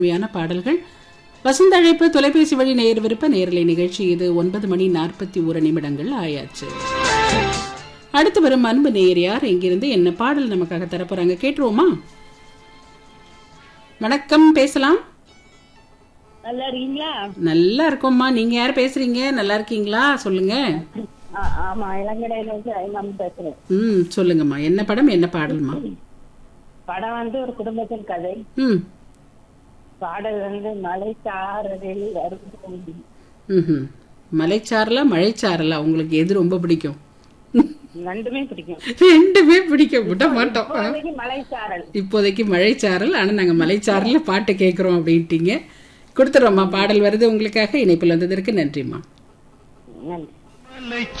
அருமையான பாடல்கள் வசந்த அழைப்பு தொலைபேசி வழி நேர் விருப்ப நேரலை நிகழ்ச்சி இது ஒன்பது மணி நாற்பத்தி ஒரு நிமிடங்கள் ஆயாச்சு அடுத்து வரும் அன்பு நேயர் யார் இங்கிருந்து என்ன பாடல் நமக்காக தரப்போறாங்க கேட்டுருவோமா வணக்கம் பேசலாம் நல்லா இருக்கீங்களா நல்லா இருக்கோம்மா நீங்க யார் பேசுறீங்க நல்லா இருக்கீங்களா சொல்லுங்க ஆ- ஆமா இளங்கடையில இருந்து ஐநாம் பேசுறேன் ம் சொல்லுங்கம்மா என்ன படம் என்ன பாடல்மா படம் வந்து ஒரு குடும்பத்தின் கதை ம் பாடல் வந்து மலை சாரலில் அறுபத்தி ம் மலைச்சாரலா மழைச்சாரலா உங்களுக்கு எது ரொம்ப பிடிக்கும் ரெண்டுமே பிடிக்கும் ரெண்டுமே பிடிக்க விட மாட்டோம் இப்போதைக்கு மலை சாரல் இப்போதைக்கு மழைச்சாரல் ஆனா நாங்க மலைச்சாரல்ல பாட்டு கேட்குறோம் அப்படின்ட்டீங்க கொடுத்துறோம்மா பாடல் வருது உங்களுக்காக இணைப்பில் வந்ததற்கு நன்றிம்மா நன்றி